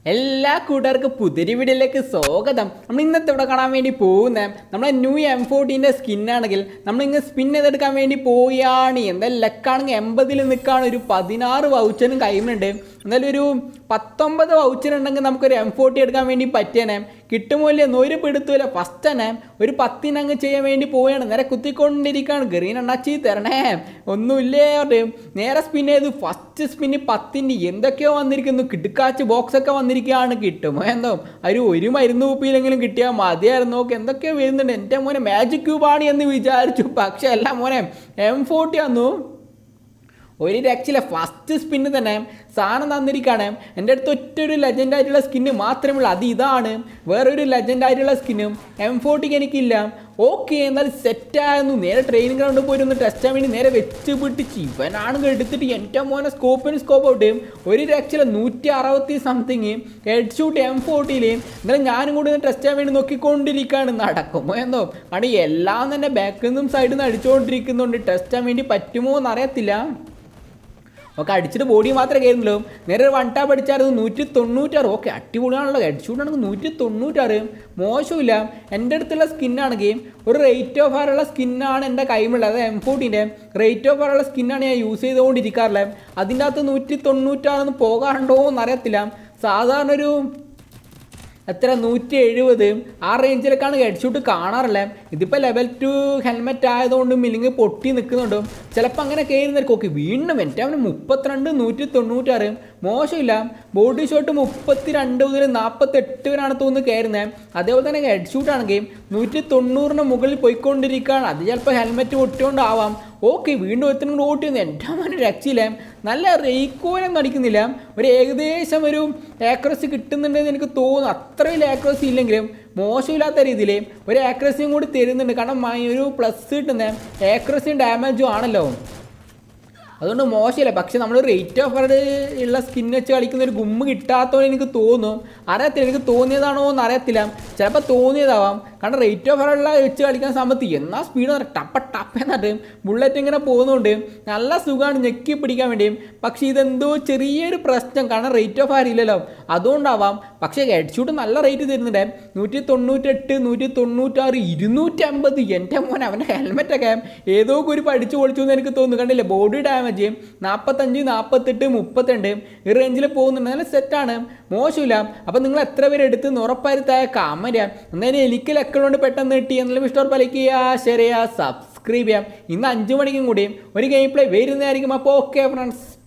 എല്ലാ കൂട്ടുകാർക്കും പുതിരി വീഡിയോയിലേക്ക് സ്വാഗതം നമ്മൾ ഇന്നത്തെ ഇവിടെ കാണാൻ വേണ്ടി പോകുന്നത് നമ്മളെ ന്യൂ എം ഫോർട്ടീൻ്റെ സ്കിന്നാണെങ്കിൽ നമ്മൾ ഇങ്ങനെ സ്പിൻ ചെയ്തെടുക്കാൻ വേണ്ടി പോവുകയാണ് എന്തായാലും ലക്കാണെങ്കിൽ എൺപതിൽ നിൽക്കുകയാണ് ഒരു പതിനാറ് വൗച്ചറും കയ്യിലുണ്ട് എന്തായാലും ഒരു പത്തൊമ്പത് വൗച്ചർ ഉണ്ടെങ്കിൽ നമുക്കൊരു എം ഫോർട്ടി എടുക്കാൻ വേണ്ടി പറ്റിയനെ കിട്ടുമോ ഇല്ലെന്ന് ഒരു പിടുത്തൂല ഫസ്റ്റ് തന്നെ ഒരു പത്തിനങ്ങ് ചെയ്യാൻ വേണ്ടി പോവുകയാണ് നേരെ കുത്തിക്കൊണ്ടിരിക്കുകയാണ് ഗ്രീൻ എണ്ണാച്ചി തരണേ ഒന്നുമില്ലേ പറഞ്ഞ് നേരെ സ്പിൻ ചെയ്ത് ഫസ്റ്റ് സ്പിന്ന് പത്തിൻ്റെ എന്തൊക്കെയോ വന്നിരിക്കുന്നു കിടുക്കാച്ച് ബോക്സ് ഒക്കെ വന്നിരിക്കുകയാണ് കിട്ടുമോ എന്തോ ഒരു ഒരു മരുന്ന് കുപ്പിയിലെങ്കിലും കിട്ടിയാൽ മതിയായിരുന്നു നോക്ക് എന്തൊക്കെയോ വരുന്നുണ്ട് എൻ്റെ മോനെ മാജിക് ക്യൂബാണ് എന്ന് വിചാരിച്ചു പക്ഷേ അല്ല മോനെ എം ഫോർട്ടി വന്നു ഒരു രക്ഷയില്ല ഫസ്റ്റ് സ്പിന്ന് തന്നെ സാധനം തന്നിരിക്കുകയാണ് എൻ്റെ അടുത്ത് ഒറ്റ ഒരു ലെജൻഡ് ആയിട്ടുള്ള സ്കിന്ന് മാത്രമേ ഉള്ളൂ അത് ഇതാണ് വേറൊരു ലെജൻഡ് ആയിട്ടുള്ള സ്കിന്നും എം ഫോർട്ടിക്ക് എനിക്കില്ല ഓക്കെ എന്നാൽ സെറ്റായിരുന്നു നേരെ ട്രെയിനിങ് ഗ്രൗണ്ടിൽ പോയി ഒന്ന് ടെസ്റ്റ് ചെയ്യാൻ വേണ്ടി നേരെ വെച്ച് പിടിച്ച് ഇവനാണ് എടുത്തിട്ട് എൻ്റെ മോനെ സ്കോപ്പിന് സ്കോപ്പ് ഔട്ട് ഒരു രക്ഷയില്ല നൂറ്റി അറുപത്തി സംതിങ് ഹെഡ് ഷൂട്ട് എം ഫോർട്ടിയിൽ എന്നാലും ഞാനും കൂടി ഒന്ന് ടെസ്റ്റ് ചെയ്യാൻ വേണ്ടി നോക്കിക്കൊണ്ടിരിക്കുകയാണ് നടക്കുമോ എന്നോ കാരണം എല്ലാം തന്നെ ബാക്കിൽ നിന്നും സൈഡിൽ നിന്ന് അടിച്ചുകൊണ്ടിരിക്കുന്നുണ്ട് ടെസ്റ്റ് ചെയ്യാൻ വേണ്ടി പറ്റുമോ എന്നറിയത്തില്ല ഒക്കെ അടിച്ചിട്ട് ബോഡി മാത്രമേ കയറുന്നുള്ളൂ നേരെ ഒരു വൺ ടാപ്പ് അടിച്ചായിരുന്നു നൂറ്റി തൊണ്ണൂറ്റാറ് ഓക്കെ അടിപൊളിയാണല്ലോ ഹെഡ് ഷൂട്ട് ആണെങ്കിൽ നൂറ്റി തൊണ്ണൂറ്റാറ് മോശമില്ല എൻ്റെ അടുത്തുള്ള സ്കിന്നാണെങ്കിൽ ഒരു റേറ്റ് ഓഫ് ആറുള്ള സ്കിന്നാണ് എൻ്റെ കൈമുള്ളത് അതായത് എം ഫോർട്ടീൻ്റെ റേറ്റ് ഓഫ് ആറുള്ള സ്കിന്നാണ് ഞാൻ യൂസ് ചെയ്തുകൊണ്ടിരിക്കാറുള്ളത് അതിൻ്റെ അകത്ത് നൂറ്റി തൊണ്ണൂറ്റാറൊന്നും പോകാറുണ്ടോ എന്നറിയത്തില്ല സാധാരണ ഒരു എത്ര നൂറ്റി എഴുപത് ആ റേഞ്ചിലൊക്കെയാണ് ഹെഡ്ഷൂട്ട് കാണാറില്ല ഇതിപ്പോൾ ലെവൽ ടു ഹെൽമെറ്റ് ആയതുകൊണ്ട് മില്ലിങ് പൊട്ടി നിൽക്കുന്നുണ്ടും ചിലപ്പോൾ അങ്ങനെ കയറുന്നവർക്ക് ഓക്കെ വീണ്ടും എൻ്റെ അവന് മുപ്പത്തിരണ്ട് നൂറ്റി തൊണ്ണൂറ്റാറ് മോശമില്ല ബോഡി ഷോട്ട് മുപ്പത്തി രണ്ട് മുതൽ നാൽപ്പത്തെട്ട് വരെയാണ് തോന്നുന്നു കയറുന്നത് അതേപോലെ തന്നെ ഹെഡ്ഷൂട്ട് ആണെങ്കിൽ നൂറ്റി തൊണ്ണൂറിന് മുകളിൽ പോയിക്കൊണ്ടിരിക്കുകയാണ് അത് ചിലപ്പോൾ ഹെൽമെറ്റ് പൊട്ടിക്കൊണ്ടാവാം ഓക്കെ വീണ്ടും എത്ര ഓട്ടി വന്നു എൻ്റെ മോനെ രക്ഷയില്ല നല്ല റേക്കോലൊന്നും അടിക്കുന്നില്ല ഒരു ഏകദേശം ഒരു ആക്രസി കിട്ടുന്നുണ്ടെന്ന് എനിക്ക് തോന്നുന്നു അത്രയും ആക്രസി ഇല്ലെങ്കിലും മോശമില്ലാത്ത രീതിയിൽ ഒരു ആക്രസിയും കൂടി തരുന്നുണ്ട് കാരണം മ- ഒരു പ്ലസ് കിട്ടുന്ന ആക്രസിയും ഡാമേജും ആണല്ലോ അതുകൊണ്ട് മോശമില്ല പക്ഷെ നമ്മൾ റേറ്റ് ഓഫ് ഉള്ള സ്കിൻ വെച്ച് കളിക്കുന്ന ഒരു ഗുമ്മ് കിട്ടാത്തതുകൊണ്ട് എനിക്ക് തോന്നും അറിയത്തില്ല എനിക്ക് തോന്നിയതാണോ എന്ന് അറിയത്തില്ല ചിലപ്പോൾ തോന്നിയതാവാം കാരണം റേറ്റ് ഓഫ് ഉള്ള വെച്ച് കളിക്കുന്ന സമയത്ത് എന്നാ സ്പീഡ് ടപ്പ ടപ്പ എന്നിട്ട് ബുള്ളറ്റ് ഇങ്ങനെ പോകുന്നുണ്ട് നല്ല സുഖമാണ് ഞെക്കി പിടിക്കാൻ വേണ്ടിയും പക്ഷേ ഇതെന്തോ ചെറിയൊരു പ്രശ്നം കാരണം റേറ്റ് ഓഫ് ഇല്ലല്ലോ അതുകൊണ്ടാവാം പക്ഷേ ഹെഡ് ഷൂട്ട് നല്ല റേറ്റ് തരുന്നുണ്ട് നൂറ്റി തൊണ്ണൂറ്റെട്ട് നൂറ്റി തൊണ്ണൂറ്റാറ് ഇരുന്നൂറ്റി അമ്പത് എൻ്റെ മോൻ അവൻ്റെ ഹെൽമെറ്റൊക്കെ ഏതോ ഒരു പഠിച്ചു പൊളിച്ചു എന്ന് എനിക്ക് തോന്നുന്നു കണ്ടില്ലേ ബോഡി ഡാമേജ് നാൽപ്പത്തഞ്ച് നാൽപ്പത്തെട്ട് മുപ്പത്തിരണ്ട് ഈ റേഞ്ചിൽ പോകുന്നുണ്ട് നല്ല സെറ്റാണ് മോശമില്ല അപ്പം നിങ്ങൾ എത്ര പേര് എടുത്ത് ഉറപ്പായിരുത്തായ കാമര എന്തായാലും എനിക്ക് ലക്കളുണ്ട് പെട്ടെന്ന് കിട്ടി എന്തെങ്കിലും ഇഷ്ടം പലിക്കുക ശരിയാ സബ്സ്ക്രൈബ് ചെയ്യാം ഇന്ന് അഞ്ച് മണിക്കും കൂടി ഒരു ഗെയിം പ്ലേ വരുന്നതായിരിക്കും അപ്പോൾ ഓക്കെ ഫ്രണ്ട്സ്